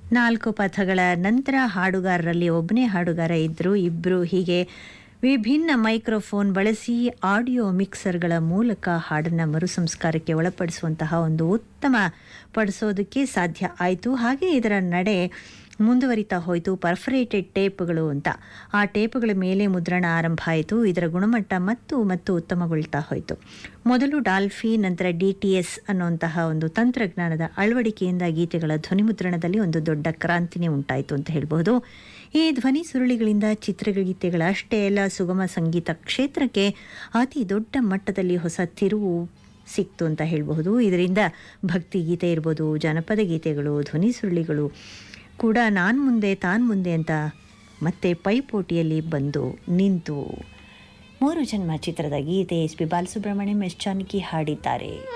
ನಾಲ್ಕು ಪಥಗಳ ನಂತರ ಹಾಡುಗಾರರಲ್ಲಿ ಒಬ್ಬನೇ ಹಾಡುಗಾರ ಇದ್ದರು ಇಬ್ಬರು ಹೀಗೆ ವಿಭಿನ್ನ ಮೈಕ್ರೋಫೋನ್ ಬಳಸಿ ಆಡಿಯೋ ಮಿಕ್ಸರ್ಗಳ ಮೂಲಕ ಹಾಡನ್ನು ಮರುಸಂಸ್ಕಾರಕ್ಕೆ ಒಳಪಡಿಸುವಂತಹ ಒಂದು ಉತ್ತಮ ಪಡಿಸೋದಕ್ಕೆ ಸಾಧ್ಯ ಆಯಿತು ಹಾಗೆ ಇದರ ನಡೆ ಮುಂದುವರಿತಾ ಹೋಯಿತು ಪರ್ಫರೇಟೆಡ್ ಟೇಪ್ಗಳು ಅಂತ ಆ ಟೇಪ್ಗಳ ಮೇಲೆ ಮುದ್ರಣ ಆರಂಭ ಆಯಿತು ಇದರ ಗುಣಮಟ್ಟ ಮತ್ತು ಮತ್ತು ಉತ್ತಮಗೊಳ್ತಾ ಹೋಯಿತು ಮೊದಲು ಡಾಲ್ಫಿ ನಂತರ ಡಿ ಟಿ ಎಸ್ ಅನ್ನುವಂತಹ ಒಂದು ತಂತ್ರಜ್ಞಾನದ ಅಳವಡಿಕೆಯಿಂದ ಗೀತೆಗಳ ಧ್ವನಿಮುದ್ರಣದಲ್ಲಿ ಒಂದು ದೊಡ್ಡ ಕ್ರಾಂತಿನೇ ಉಂಟಾಯಿತು ಅಂತ ಹೇಳ್ಬೋದು ಈ ಧ್ವನಿ ಸುರುಳಿಗಳಿಂದ ಚಿತ್ರಗೀತೆಗಳ ಅಷ್ಟೇ ಅಲ್ಲ ಸುಗಮ ಸಂಗೀತ ಕ್ಷೇತ್ರಕ್ಕೆ ಅತಿ ದೊಡ್ಡ ಮಟ್ಟದಲ್ಲಿ ಹೊಸ ತಿರುವು ಸಿಕ್ತು ಅಂತ ಹೇಳಬಹುದು ಇದರಿಂದ ಭಕ್ತಿ ಗೀತೆ ಇರ್ಬೋದು ಜನಪದ ಗೀತೆಗಳು ಧ್ವನಿ ಸುರುಳಿಗಳು ಕೂಡ ನಾನು ಮುಂದೆ ತಾನು ಮುಂದೆ ಅಂತ ಮತ್ತೆ ಪೈಪೋಟಿಯಲ್ಲಿ ಬಂದು ನಿಂತು ಮೂರು ಜನ್ಮ ಚಿತ್ರದ ಗೀತೆ S P Balasubrahmanyam S Janaki ಹಾಡಿದ್ದಾರೆ